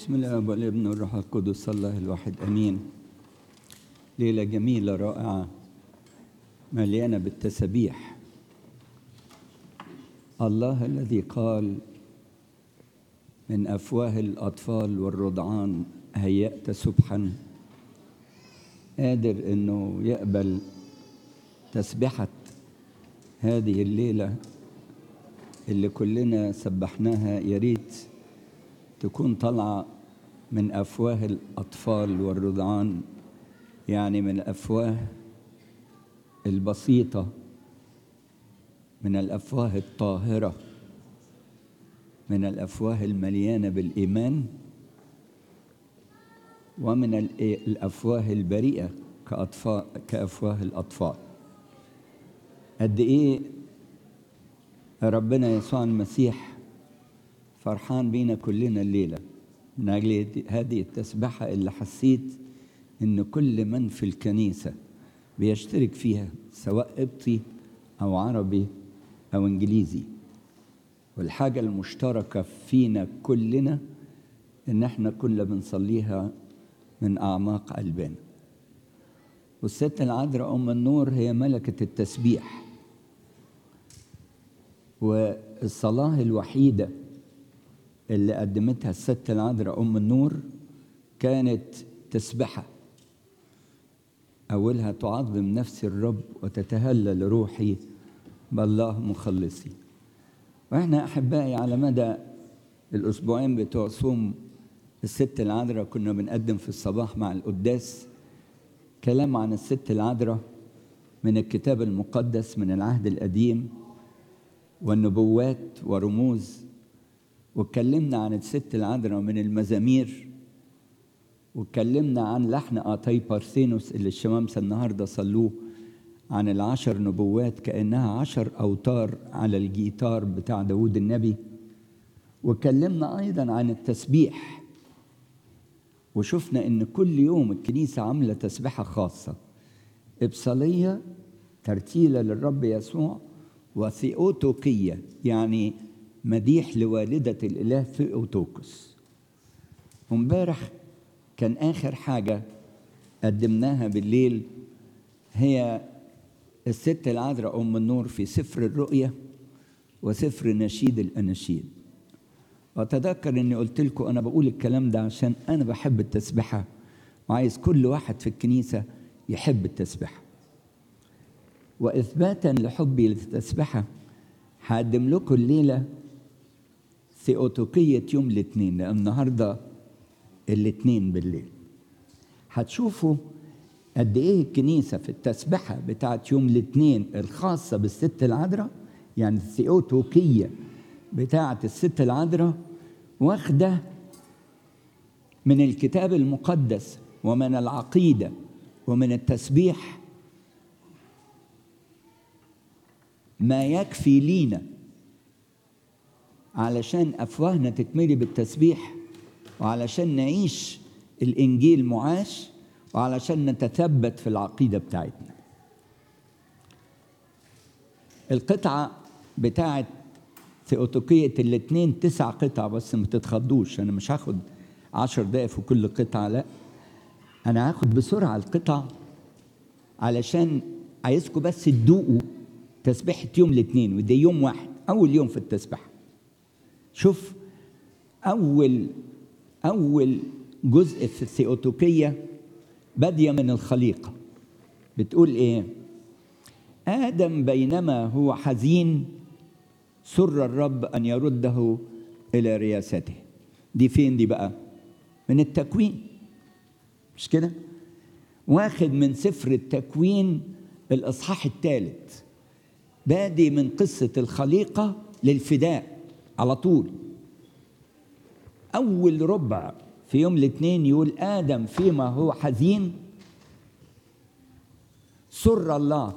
بسم الله والابن والروح القدس الله الواحد امين ليله جميله رائعه مليانه بالتسابيح الله الذي قال من افواه الاطفال والرضعان هيأت سبحا قادر انه يقبل تسبحه هذه الليله اللي كلنا سبحناها يا ريت تكون طالعه من افواه الاطفال والرضعان يعني من الافواه البسيطه من الافواه الطاهره من الافواه المليانه بالايمان ومن الافواه البريئه كأطفال كافواه الاطفال قد ايه ربنا يسوع المسيح فرحان بينا كلنا الليله من اجل هذه التسبحه اللي حسيت ان كل من في الكنيسه بيشترك فيها سواء قبطي او عربي او انجليزي والحاجه المشتركه فينا كلنا ان احنا كنا بنصليها من اعماق قلبنا والست العذراء ام النور هي ملكه التسبيح والصلاه الوحيده اللي قدمتها الست العذراء ام النور كانت تسبحه اولها تعظم نفسي الرب وتتهلل روحي بالله مخلصي واحنا احبائي على مدى الاسبوعين بتوع صوم الست العذراء كنا بنقدم في الصباح مع القداس كلام عن الست العذراء من الكتاب المقدس من العهد القديم والنبوات ورموز واتكلمنا عن الست العذراء من المزامير واتكلمنا عن لحن آتاي بارثينوس اللي الشمامسة النهاردة صلوه عن العشر نبوات كأنها عشر أوتار على الجيتار بتاع داود النبي واتكلمنا أيضا عن التسبيح وشفنا إن كل يوم الكنيسة عاملة تسبيحة خاصة إبصالية ترتيلة للرب يسوع وثيوتوكية يعني مديح لوالدة الإله ثيوتوكس وامبارح كان آخر حاجة قدمناها بالليل هي الست العذراء أم النور في سفر الرؤية وسفر نشيد الأناشيد وأتذكر إني قلت لكم أنا بقول الكلام ده عشان أنا بحب التسبحة وعايز كل واحد في الكنيسة يحب التسبحة وإثباتا لحبي للتسبحة هقدم لكم الليلة ثيوتوكية يوم الاثنين لأن النهاردة الاثنين بالليل هتشوفوا قد ايه الكنيسه في التسبحه بتاعت يوم الاثنين الخاصه بالست العذراء يعني الثيوتوكيه بتاعت الست العذراء واخده من الكتاب المقدس ومن العقيده ومن التسبيح ما يكفي لينا علشان افواهنا تتملي بالتسبيح وعلشان نعيش الانجيل معاش وعلشان نتثبت في العقيده بتاعتنا القطعه بتاعت ثيوتوكية الاثنين تسع قطع بس ما تتخضوش انا مش هاخد عشر دقايق في كل قطعه لا انا هاخد بسرعه القطع علشان عايزكم بس تدوقوا تسبيحه يوم الاثنين وده يوم واحد اول يوم في التسبيحه شوف اول اول جزء في الثيوتوكيه باديه من الخليقه بتقول ايه ادم بينما هو حزين سر الرب ان يرده الى رياسته دي فين دي بقى من التكوين مش كده واخد من سفر التكوين الاصحاح الثالث بادي من قصه الخليقه للفداء على طول اول ربع في يوم الاثنين يقول ادم فيما هو حزين سر الله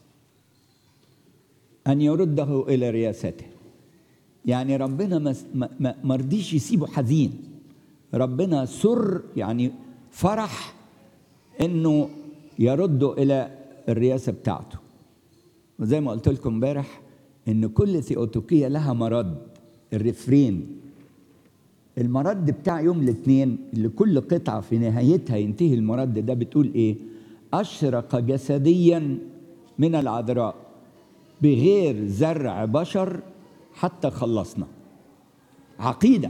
ان يرده الى رياسته يعني ربنا ما مرضيش يسيبه حزين ربنا سر يعني فرح انه يرده الى الرئاسه بتاعته وزي ما قلت لكم امبارح ان كل ثيوتوكيه لها مرض الرفرين المرد بتاع يوم الاثنين اللي كل قطعة في نهايتها ينتهي المرد ده بتقول ايه أشرق جسديا من العذراء بغير زرع بشر حتى خلصنا عقيدة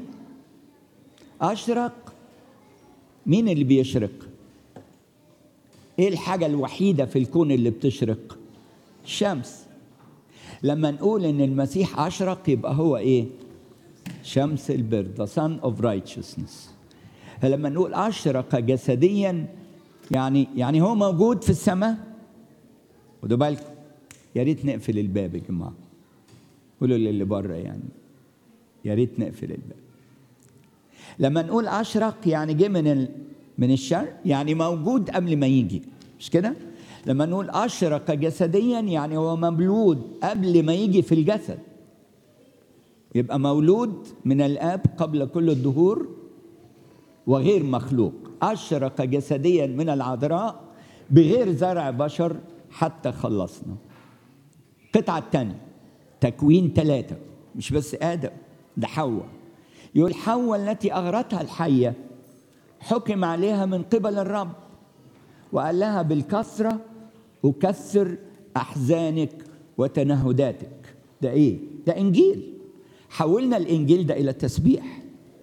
أشرق مين اللي بيشرق ايه الحاجة الوحيدة في الكون اللي بتشرق الشمس لما نقول ان المسيح اشرق يبقى هو ايه شمس البر the sun of righteousness لما نقول اشرق جسديا يعني يعني هو موجود في السماء خدوا بالكم يا ريت نقفل الباب يا جماعه قولوا للي بره يعني يا ريت نقفل الباب لما نقول اشرق يعني جه من ال... من الشرق يعني موجود قبل ما يجي مش كده لما نقول اشرق جسديا يعني هو مولود قبل ما يجي في الجسد يبقى مولود من الاب قبل كل الدهور وغير مخلوق اشرق جسديا من العذراء بغير زرع بشر حتى خلصنا القطعه الثانيه تكوين ثلاثه مش بس ادم ده حواء يقول حواء التي اغرتها الحيه حكم عليها من قبل الرب وقال لها بالكثره اكثر احزانك وتنهداتك ده ايه ده انجيل حولنا الانجيل ده الى تسبيح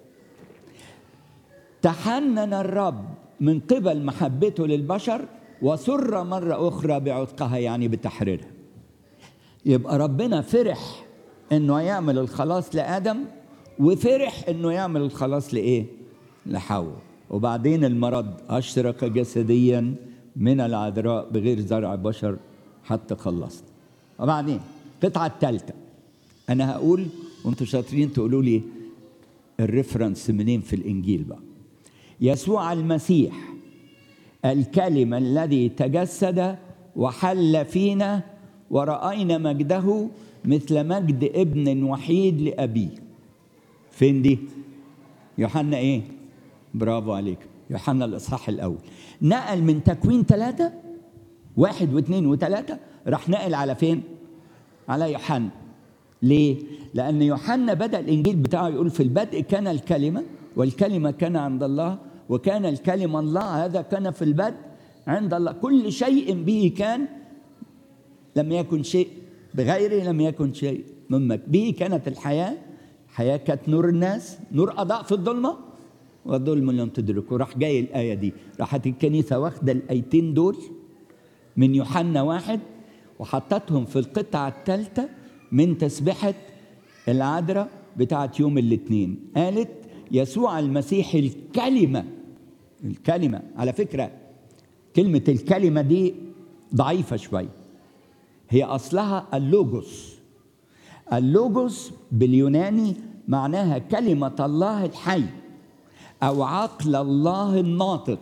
تحنن الرب من قبل محبته للبشر وسر مره اخرى بعتقها يعني بتحريرها يبقى ربنا فرح انه يعمل الخلاص لادم وفرح انه يعمل الخلاص لايه لحواء وبعدين المرض اشرق جسديا من العذراء بغير زرع بشر حتى خلصنا وبعدين القطعه الثالثه انا هقول وانتم شاطرين تقولوا لي الريفرنس منين في الانجيل بقى يسوع المسيح الكلمه الذي تجسد وحل فينا ورأينا مجده مثل مجد ابن وحيد لأبيه فين دي يوحنا ايه برافو عليك يوحنا الإصحاح الأول نقل من تكوين ثلاثة واحد واثنين وثلاثة راح نقل على فين على يوحنا ليه لأن يوحنا بدأ الإنجيل بتاعه يقول في البدء كان الكلمة والكلمة كان عند الله وكان الكلمة الله هذا كان في البدء عند الله كل شيء به كان لم يكن شيء بغيره لم يكن شيء مما به كانت الحياة الحياة كانت نور الناس نور أضاء في الظلمة والظلم لم تدركه راح جاي الآية دي راحت الكنيسة واخدة الآيتين دول من يوحنا واحد وحطتهم في القطعة الثالثة من تسبحة العذراء بتاعت يوم الاثنين قالت يسوع المسيح الكلمة الكلمة على فكرة كلمة الكلمة دي ضعيفة شوية هي أصلها اللوجوس اللوجوس باليوناني معناها كلمة الله الحي أو عقل الله الناطق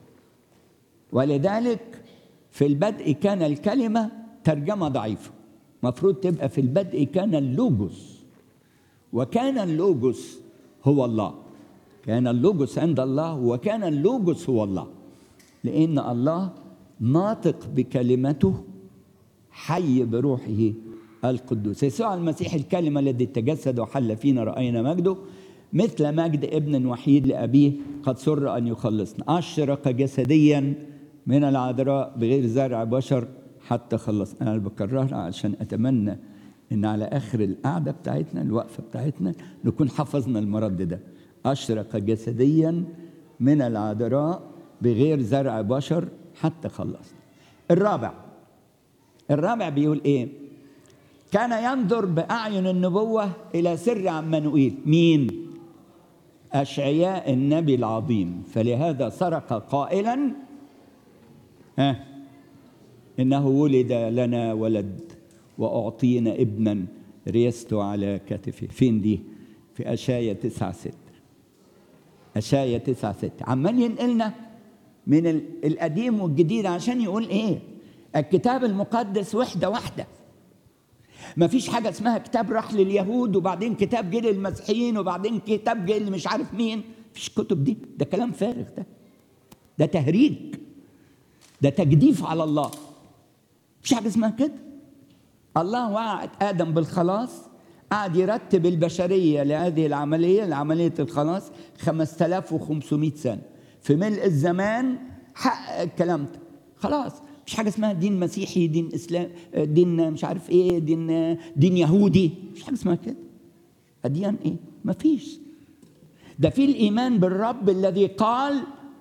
ولذلك في البدء كان الكلمة ترجمة ضعيفة مفروض تبقى في البدء كان اللوجوس وكان اللوجوس هو الله كان اللوجوس عند الله وكان اللوجوس هو الله لأن الله ناطق بكلمته حي بروحه القدوس يسوع المسيح الكلمة الذي تجسد وحل فينا رأينا مجده مثل مجد ابن وحيد لأبيه قد سر أن يخلصنا أشرق جسديا من العذراء بغير زرع بشر حتى خلص أنا بكررها عشان أتمنى إن على آخر القعدة بتاعتنا الوقفة بتاعتنا نكون حفظنا المرض ده أشرق جسديا من العذراء بغير زرع بشر حتى خلصنا الرابع الرابع بيقول ايه كان ينظر باعين النبوه الى سر عمانوئيل مين اشعياء النبي العظيم فلهذا سرق قائلا ها انه ولد لنا ولد واعطينا ابنا ريست على كتفه فين دي في اشايا تسعة ستة اشايا تسعة ستة عمال ينقلنا من القديم والجديد عشان يقول ايه الكتاب المقدس وحدة واحدة ما فيش حاجة اسمها كتاب راح لليهود وبعدين كتاب جه للمسيحيين وبعدين كتاب جه اللي مش عارف مين فيش كتب دي ده كلام فارغ ده ده تهريج ده تجديف على الله مفيش حاجة اسمها كده الله وعد آدم بالخلاص قعد يرتب البشرية لهذه العملية لعملية الخلاص 5500 سنة في ملء الزمان حقق الكلام ده خلاص مش حاجة اسمها دين مسيحي دين إسلام دين مش عارف إيه دين دين يهودي مش حاجة اسمها كده أديان إيه مفيش ده في الإيمان بالرب الذي قال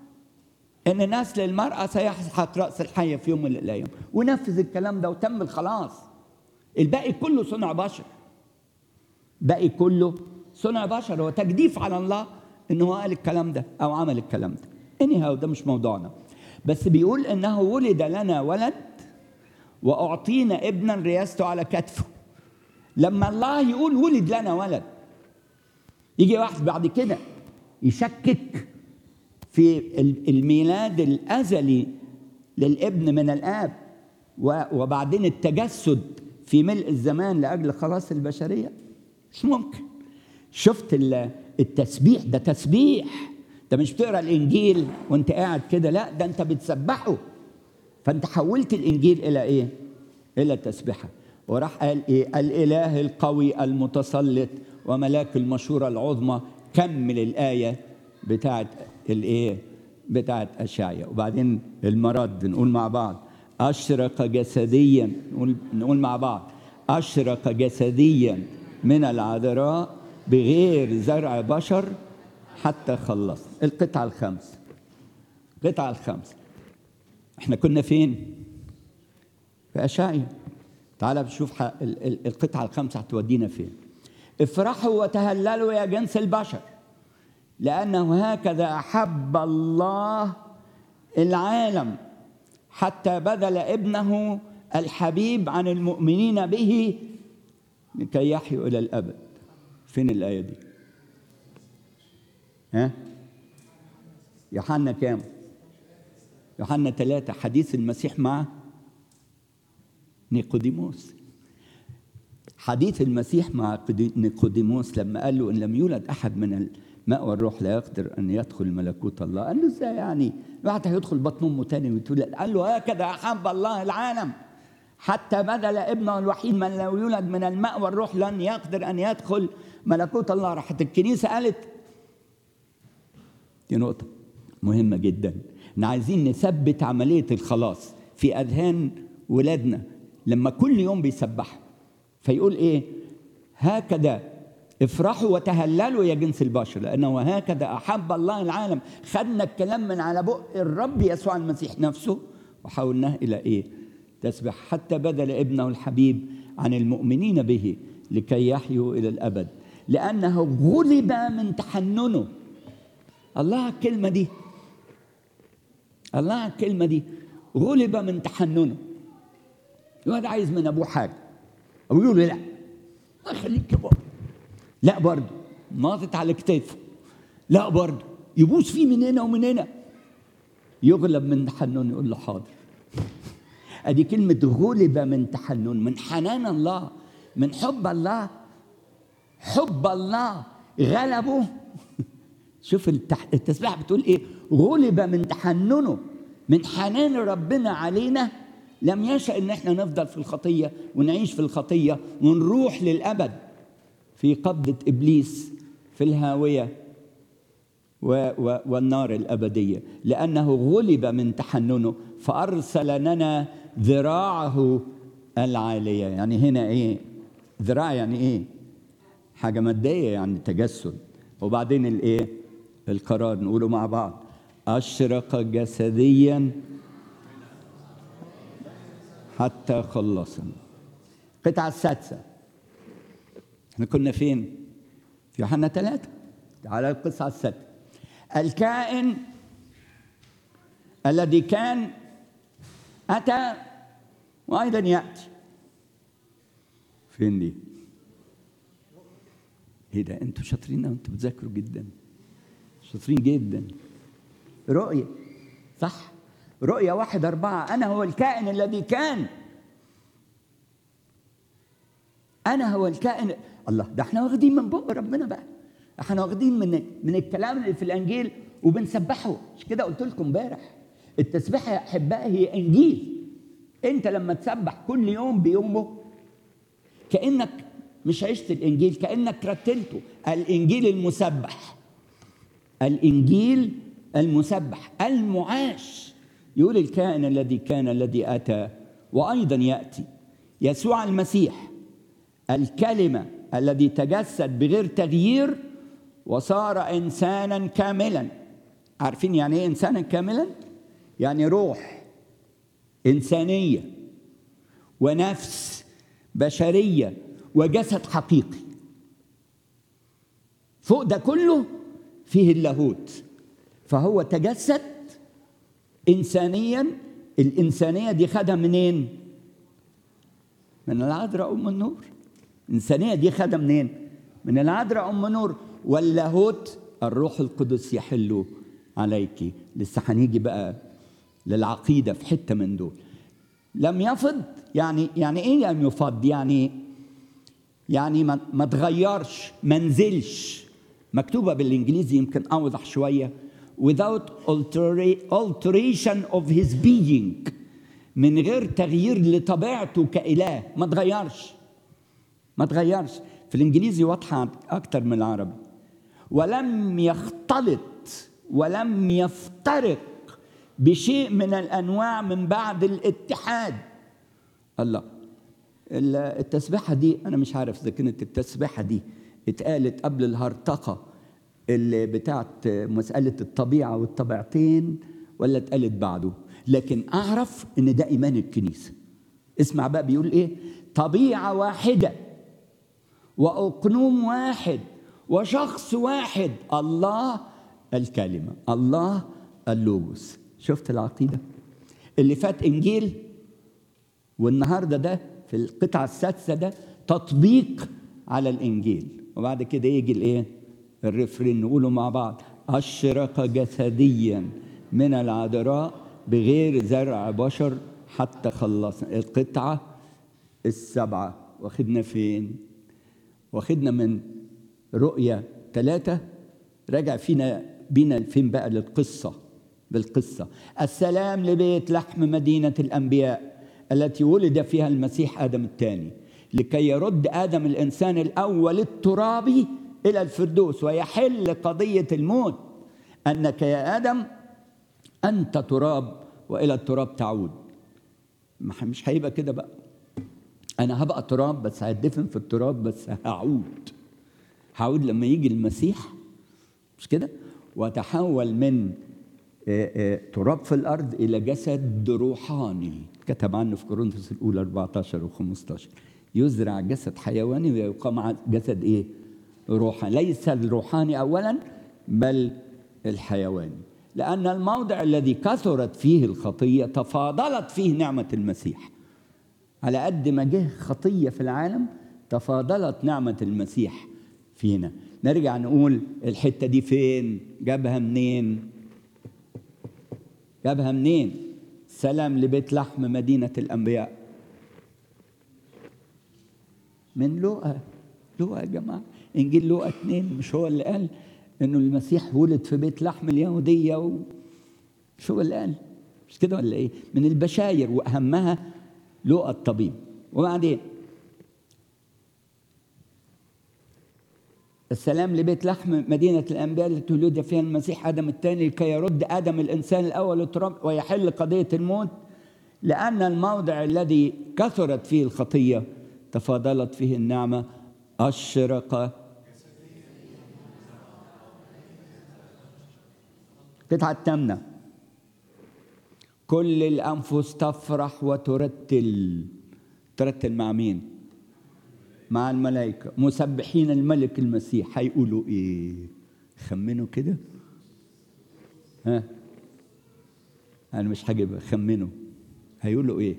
ان نسل المراه سيحت راس الحيه في يوم من الايام ونفذ الكلام ده وتم الخلاص الباقي كله صنع بشر باقي كله صنع بشر هو تجديف على الله ان هو قال الكلام ده او عمل الكلام ده انهي ده مش موضوعنا بس بيقول انه ولد لنا ولد واعطينا ابنا رياسته على كتفه لما الله يقول ولد لنا ولد يجي واحد بعد كده يشكك في الميلاد الازلي للابن من الاب وبعدين التجسد في ملء الزمان لاجل خلاص البشريه مش ممكن شفت التسبيح ده تسبيح ده مش بتقرا الانجيل وانت قاعد كده لا ده انت بتسبحه فانت حولت الانجيل الى ايه الى تسبيحه وراح قال ايه الاله القوي المتسلط وملاك المشوره العظمى كمل الايه بتاعت الايه بتاعت اشعيا وبعدين المرض نقول مع بعض اشرق جسديا نقول نقول مع بعض اشرق جسديا من العذراء بغير زرع بشر حتى خلص القطعه الخامسه القطعه الخامسه احنا كنا فين في اشعيا تعال نشوف القطعه الخامسه هتودينا فين افرحوا وتهللوا يا جنس البشر لأنه هكذا أحب الله العالم حتى بذل ابنه الحبيب عن المؤمنين به لكي يحيوا إلى الأبد فين الآية دي؟ ها؟ يوحنا كام؟ يوحنا ثلاثة حديث المسيح مع نيقوديموس حديث المسيح مع نيقوديموس لما قال له إن لم يولد أحد من مأوى الروح لا يقدر أن يدخل ملكوت الله قال له إزاي يعني الواحد هيدخل بطن أمه تاني ويتولد قال له هكذا أحب الله العالم حتى بذل ابنه الوحيد من لو يولد من الماء والروح لن يقدر أن يدخل ملكوت الله راحت الكنيسة قالت دي نقطة مهمة جدا احنا عايزين نثبت عملية الخلاص في أذهان ولادنا لما كل يوم بيسبحوا فيقول إيه هكذا افرحوا وتهللوا يا جنس البشر لانه هكذا احب الله العالم خدنا الكلام من على بق الرب يسوع المسيح نفسه وحولناه الى ايه تسبح حتى بذل ابنه الحبيب عن المؤمنين به لكي يحيوا الى الابد لانه غلب من تحننه الله على الكلمه دي الله على الكلمه دي غلب من تحننه الواحد عايز من ابوه حاجه او يقول له لا خليك يا بابا لا برضه ناطط على كتافه لا برضه يبوس فيه من هنا ومن هنا يغلب من تحنن يقول له حاضر ادي كلمه غلب من تحنن من حنان الله من حب الله حب الله غلبه شوف التح... التسبيح بتقول ايه غلب من تحننه من حنان ربنا علينا لم يشأ ان احنا نفضل في الخطيه ونعيش في الخطيه ونروح للابد في قبضة إبليس في الهاوية و و والنار الأبدية لأنه غلب من تحننه فأرسل لنا ذراعه العالية يعني هنا إيه ذراع يعني إيه حاجة مادية يعني تجسد وبعدين الإيه القرار نقوله مع بعض أشرق جسديا حتى خلصنا القطعة السادسة احنا كنا فين؟ في يوحنا ثلاثة على القصة السادسة الكائن الذي كان أتى وأيضا يأتي فين دي؟ ايه ده انتوا شاطرين انتوا بتذاكروا جدا شاطرين جدا رؤية صح رؤية واحد أربعة أنا هو الكائن الذي كان أنا هو الكائن الله ده احنا واخدين من بق ربنا بقى احنا واخدين من من الكلام اللي في الانجيل وبنسبحه مش كده قلت لكم امبارح التسبيحه يا احبائي هي انجيل انت لما تسبح كل يوم بيومه كانك مش عشت الانجيل كانك رتلته الانجيل المسبح الانجيل المسبح المعاش يقول الكائن الذي كان الذي اتى وايضا ياتي يسوع المسيح الكلمه الذي تجسد بغير تغيير وصار انسانا كاملا عارفين يعني ايه انسانا كاملا يعني روح انسانيه ونفس بشريه وجسد حقيقي فوق ده كله فيه اللاهوت فهو تجسد انسانيا الانسانيه دي خدها منين من العذراء ام النور الانسانيه دي خدها منين من العذراء ام النور واللاهوت الروح القدس يحل عليك لسه هنيجي بقى للعقيده في حته من دول لم يفض يعني يعني ايه لم يفض يعني يعني ما, ما تغيرش ما نزلش مكتوبه بالانجليزي يمكن اوضح شويه without alteration of his being من غير تغيير لطبيعته كإله ما تغيرش ما تغيرش في الانجليزي واضحه اكتر من العربي ولم يختلط ولم يفترق بشيء من الانواع من بعد الاتحاد الله التسبيحه دي انا مش عارف اذا كانت التسبيحه دي اتقالت قبل الهرطقه اللي بتاعت مساله الطبيعه والطبيعتين ولا اتقالت بعده لكن اعرف ان ده ايمان الكنيسه اسمع بقى بيقول ايه طبيعه واحده واقنوم واحد وشخص واحد الله الكلمه الله اللوجوس شفت العقيده اللي فات انجيل والنهارده ده في القطعه السادسه ده تطبيق على الانجيل وبعد كده يجي الايه الرفرين نقوله مع بعض اشرق جسديا من العذراء بغير زرع بشر حتى خلصنا القطعه السبعه واخدنا فين واخدنا من رؤية ثلاثة رجع فينا بينا فين بقى للقصة بالقصة السلام لبيت لحم مدينة الأنبياء التي ولد فيها المسيح آدم الثاني لكي يرد آدم الإنسان الأول الترابي إلى الفردوس ويحل قضية الموت أنك يا آدم أنت تراب وإلى التراب تعود مش هيبقى كده بقى أنا هبقى تراب بس هدفن في التراب بس هعود هعود لما يجي المسيح مش كده وتحول من تراب في الارض الى جسد روحاني كتب عنه في كورنثوس الاولى 14 و15 يزرع جسد حيواني ويقام جسد ايه روحاني ليس الروحاني اولا بل الحيواني لان الموضع الذي كثرت فيه الخطيه تفاضلت فيه نعمه المسيح على قد ما جه خطيه في العالم تفاضلت نعمه المسيح فينا نرجع نقول الحتة دي فين جابها منين جابها منين سلام لبيت لحم مدينة الأنبياء من لوقا لوقا يا جماعة إنجيل لوقا اتنين مش هو اللي قال إنه المسيح ولد في بيت لحم اليهودية و... مش هو اللي قال مش كده ولا إيه من البشاير وأهمها لوقا الطبيب وبعدين السلام لبيت لحم مدينة الأنبياء التي ولد فيها المسيح آدم الثاني لكي يرد آدم الإنسان الأول التراب ويحل قضية الموت لأن الموضع الذي كثرت فيه الخطية تفاضلت فيه النعمة أشرق القطعة الثامنة كل الأنفس تفرح وترتل ترتل مع مين؟ مع الملائكة مسبحين الملك المسيح هيقولوا إيه؟ خمنوا كده؟ ها؟ أنا مش هجيبها خمنوا هيقولوا إيه؟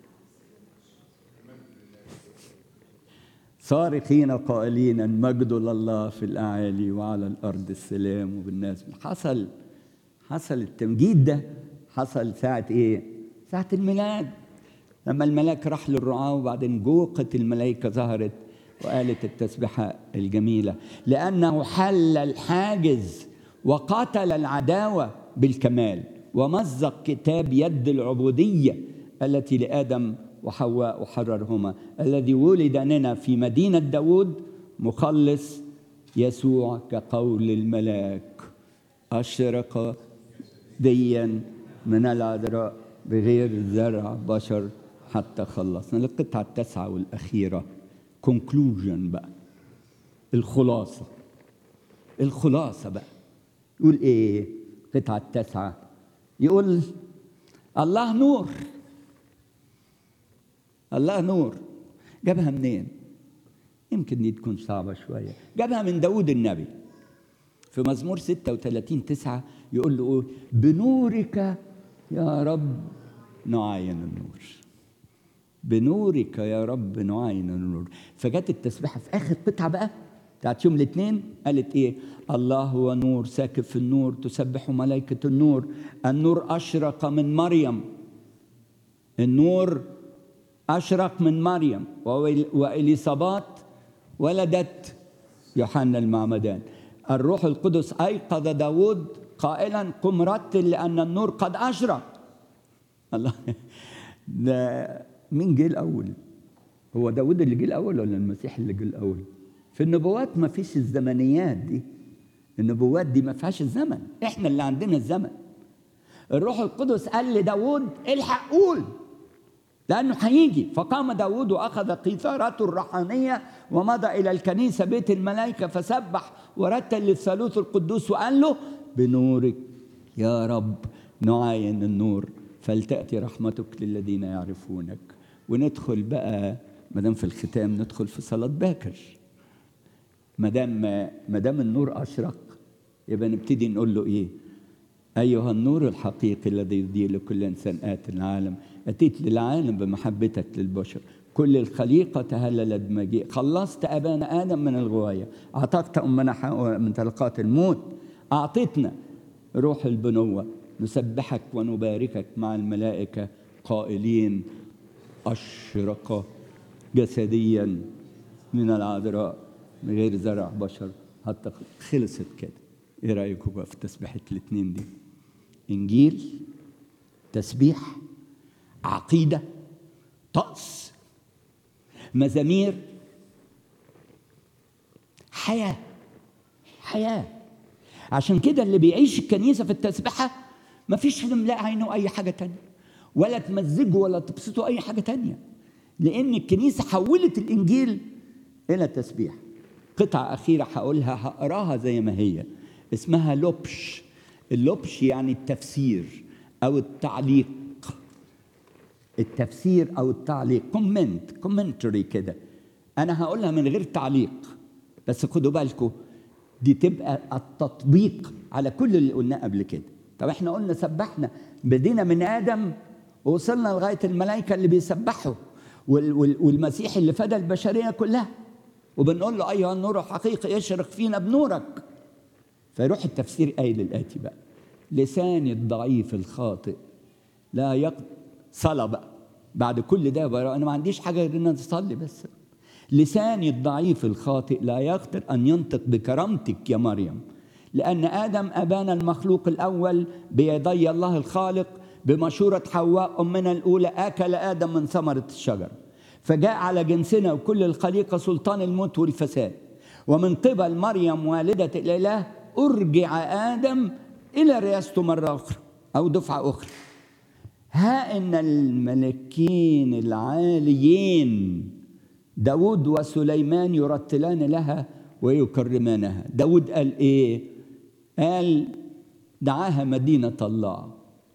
صارخين قائلين المجد لله في الأعالي وعلى الأرض السلام وبالناس حصل حصل التمجيد ده حصل ساعة إيه؟ ساعة الميلاد لما الملاك راح للرعاة وبعدين جوقة الملائكة ظهرت وقالت التسبيحة الجميلة لأنه حل الحاجز وقتل العداوة بالكمال ومزق كتاب يد العبودية التي لآدم وحواء وحررهما الذي ولد لنا في مدينة داود مخلص يسوع كقول الملاك أشرق ديا من العذراء بغير زرع بشر حتى خلصنا القطعة التاسعة والأخيرة كونكلوجن بقى الخلاصة الخلاصة بقى يقول إيه القطعة التاسعة يقول الله نور الله نور جابها منين يمكن دي تكون صعبة شوية جابها من داود النبي في مزمور 36 تسعة يقول له بنورك يا رب نعاين النور بنورك يا رب نعاين النور فجت التسبيحة في آخر قطعة بقى بتاعت يوم الاثنين قالت ايه الله هو نور ساكب في النور تسبح ملائكة النور النور أشرق من مريم النور أشرق من مريم وإليصابات ولدت يوحنا المعمدان الروح القدس أيقظ داود قائلا قم رتل لأن النور قد أشرق الله ده مين جه الأول هو داود اللي جه الأول ولا المسيح اللي جه الأول في النبوات ما فيش الزمنيات دي النبوات دي ما فيهاش الزمن احنا اللي عندنا الزمن الروح القدس قال لداود الحق قول لأنه هيجي فقام داود وأخذ قيثارته الروحانية ومضى إلى الكنيسة بيت الملائكة فسبح ورتل للثالوث القدوس وقال له بنورك يا رب نعاين النور فلتأتي رحمتك للذين يعرفونك وندخل بقى ما دام في الختام ندخل في صلاة باكر ما دام ما دام النور أشرق يبقى نبتدي نقول له إيه أيها النور الحقيقي الذي يضيء لكل إنسان آت العالم أتيت للعالم بمحبتك للبشر كل الخليقة تهللت بمجيء خلصت أبانا آدم من الغواية أعطيت أمنا حواء من طلقات الموت أعطيتنا روح البنوة نسبحك ونباركك مع الملائكة قائلين أشرق جسديا من العذراء من غير زرع بشر حتى خلصت كده ايه رايكم بقى في تسبيحه الاثنين دي انجيل تسبيح عقيده طقس مزامير حياه حياه عشان كده اللي بيعيش الكنيسه في التسبيحه ما فيش ملاقي عينه اي حاجه تانية ولا تمزجه ولا تبسطه اي حاجه تانية لان الكنيسه حولت الانجيل الى تسبيح قطعه اخيره هقولها هقراها زي ما هي اسمها لوبش اللوبش يعني التفسير او التعليق التفسير او التعليق كومنت كومنتري كده انا هقولها من غير تعليق بس خدوا بالكم دي تبقى التطبيق على كل اللي قلناه قبل كده طب احنا قلنا سبحنا بدينا من ادم ووصلنا لغايه الملائكه اللي بيسبحوا والمسيح اللي فدى البشريه كلها وبنقول له ايها النور الحقيقي يشرق فينا بنورك فيروح التفسير قايل الاتي بقى لساني الضعيف الخاطئ لا يقدر صلى بقى بعد كل ده بقى انا ما عنديش حاجه غير ان اصلي بس لساني الضعيف الخاطئ لا يقدر ان ينطق بكرامتك يا مريم لان ادم ابانا المخلوق الاول بيدي الله الخالق بمشوره حواء امنا الاولى اكل ادم من ثمره الشجر فجاء على جنسنا وكل الخليقه سلطان الموت والفساد ومن قبل مريم والده الاله ارجع ادم الى رياسته مره اخرى او دفعه اخرى ها ان الملكين العاليين داود وسليمان يرتلان لها ويكرمانها داود قال ايه قال دعاها مدينه الله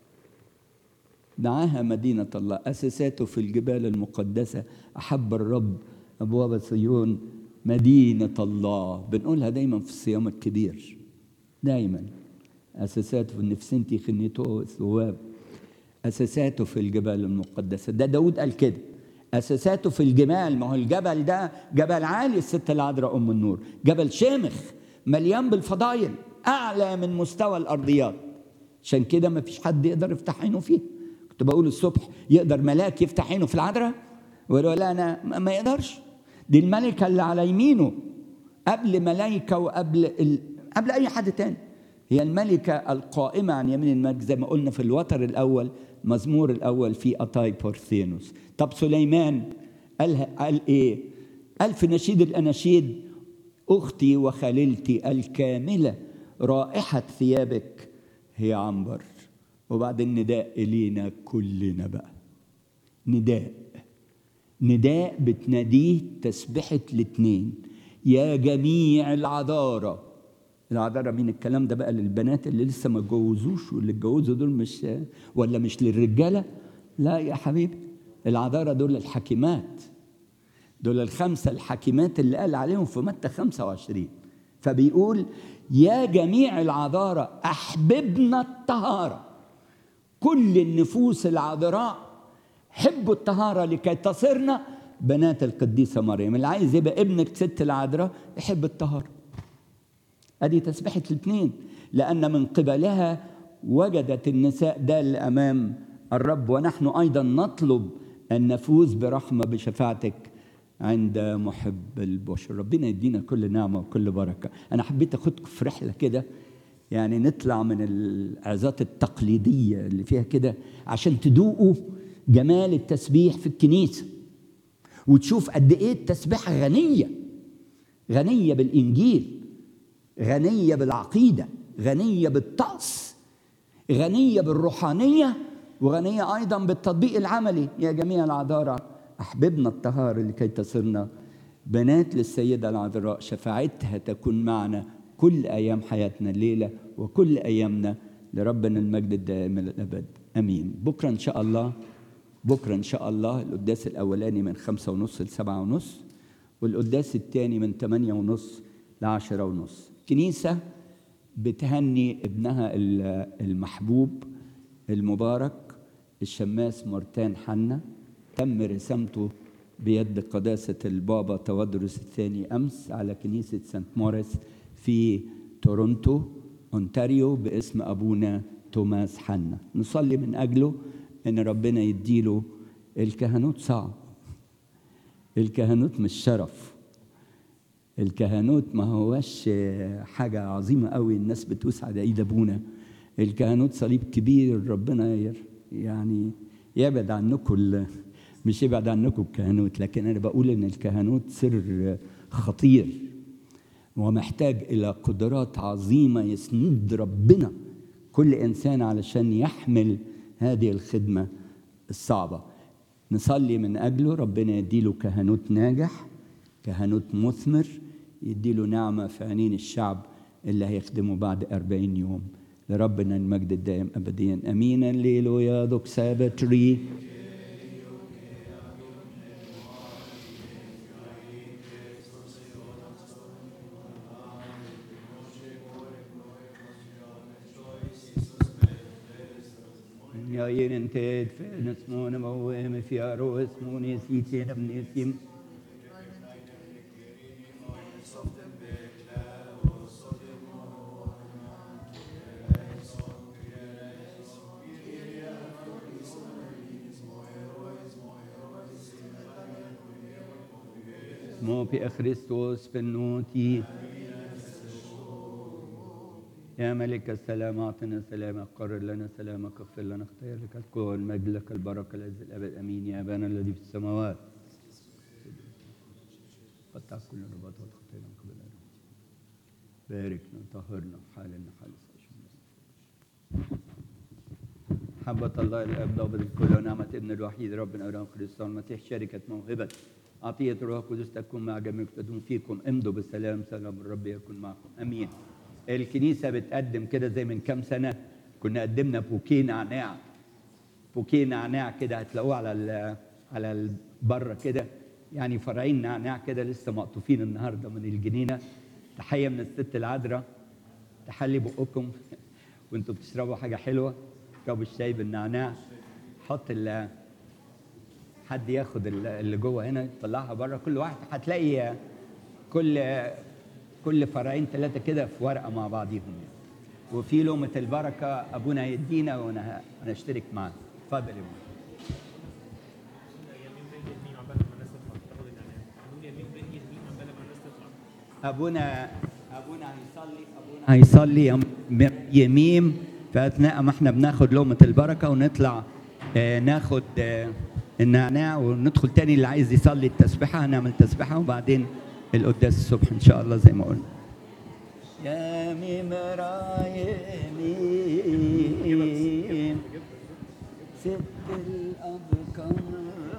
دعاها مدينة الله أساساته في الجبال المقدسة أحب الرب أبواب صيون مدينة الله بنقولها دايما في الصيام الكبير دايما أساساته في النفسنتي خنيته ثواب أساساته في الجبال المقدسة ده داود قال كده أساساته في الجمال ما هو الجبل ده جبل عالي الست العذراء أم النور جبل شامخ مليان بالفضايل أعلى من مستوى الأرضيات عشان كده ما فيش حد يقدر يفتح عينه فيه كنت بقول الصبح يقدر ملاك يفتح عينه في العذراء ولا لا انا ما يقدرش دي الملكه اللي على يمينه قبل ملائكه وقبل ال... قبل اي حد تاني هي الملكه القائمه عن يمين الملك زي ما قلنا في الوتر الاول مزمور الأول في أتاي بورثينوس طب سليمان قال, قال إيه قال في نشيد الأناشيد أختي وخليلتي الكاملة رائحة ثيابك هي عنبر وبعدين نداء إلينا كلنا بقى نداء نداء بتناديه تسبحة الاتنين يا جميع العذارة العذارة مين الكلام ده بقى للبنات اللي لسه ما اتجوزوش واللي اتجوزوا دول مش ولا مش للرجالة لا يا حبيبي العذارة دول الحكيمات دول الخمسة الحكيمات اللي قال عليهم في متى 25 فبيقول يا جميع العذارى أحببنا الطهارة كل النفوس العذراء حبوا الطهارة لكي تصرنا بنات القديسة مريم اللي عايز يبقى ابنك ست العذراء يحب الطهارة ادي تسبحة الاثنين لأن من قبلها وجدت النساء دال أمام الرب ونحن أيضا نطلب أن نفوز برحمة بشفاعتك عند محب البشر ربنا يدينا كل نعمة وكل بركة أنا حبيت أخدكم في رحلة كده يعني نطلع من العظات التقليدية اللي فيها كده عشان تدوقوا جمال التسبيح في الكنيسة وتشوف قد إيه التسبيحة غنية غنية بالإنجيل غنية بالعقيدة غنية بالطقس غنية بالروحانية وغنية أيضا بالتطبيق العملي يا جميع العذارى أحببنا الطهارة لكي تصرنا بنات للسيدة العذراء شفاعتها تكون معنا كل أيام حياتنا الليلة وكل أيامنا لربنا المجد الدائم الأبد أمين بكرة إن شاء الله بكرة إن شاء الله القداس الأولاني من خمسة ونص لسبعة ونص والقداس الثاني من ثمانية ونص لعشرة ونص كنيسة بتهني ابنها المحبوب المبارك الشماس مرتان حنا تم رسامته بيد قداسة البابا تودرس الثاني أمس على كنيسة سانت موريس في تورونتو أونتاريو باسم أبونا توماس حنا نصلي من أجله إن ربنا يديله الكهنوت صعب الكهنوت مش شرف الكهنوت ما هوش حاجة عظيمة قوي الناس بتوس على إيد أبونا الكهنوت صليب كبير ربنا يعني يبعد عنكم مش يبعد عنكم الكهنوت لكن أنا بقول إن الكهنوت سر خطير ومحتاج إلى قدرات عظيمة يسند ربنا كل إنسان علشان يحمل هذه الخدمة الصعبة نصلي من أجله ربنا يديله كهنوت ناجح كهنوت مثمر يديله نعمة في عينين الشعب اللي هيخدمه بعد أربعين يوم لربنا المجد الدائم أبديا أمينا ليلو يا دوك سابتري Ja, jeden tid finnes måne må med fjær og småne sitt gjennom nesim. مو في خريستوس بنوتي يا ملك السلام اعطنا سلامك قرر لنا سلامك اغفر لنا اختيار لك القوة والمجد لك البركة العز الابد امين يا ابانا الذي في السماوات قطع كل رباط وتخطينا من قبل باركنا طهرنا حالنا حال محبة الله الاب ضابط الكل ونعمة ابن الوحيد ربنا ابراهيم كريستوس المسيح شركة موهبة عطية الروح القدس تكون مع جميعكم تدوم فيكم امضوا بالسلام سلام الرب يكون معكم امين الكنيسة بتقدم كده زي من كام سنة كنا قدمنا بوكيه نعناع بوكيه نعناع كده هتلاقوه على ال على ال بره كده يعني فرعين نعناع كده لسه مقطوفين النهارده من الجنينة تحية من الست العذراء تحلي بقكم وانتوا بتشربوا حاجة حلوة اشربوا الشاي بالنعناع حط ال حد ياخد اللي جوه هنا يطلعها بره كل واحد هتلاقي كل كل فرعين ثلاثه كده في ورقه مع بعضيهم يعني. وفي لومه البركه ابونا هيدينا وانا هنشترك معاه اتفضل يا ابونا ابونا ابونا هيصلي ابونا هيصلي يميم في اثناء ما احنا بناخد لومه البركه ونطلع آه، ناخد آه، النعناع وندخل تاني اللي عايز يصلي التسبيحة هنعمل تسبيحة وبعدين القداس الصبح إن شاء الله زي ما قلنا يا ميم ست الأبكار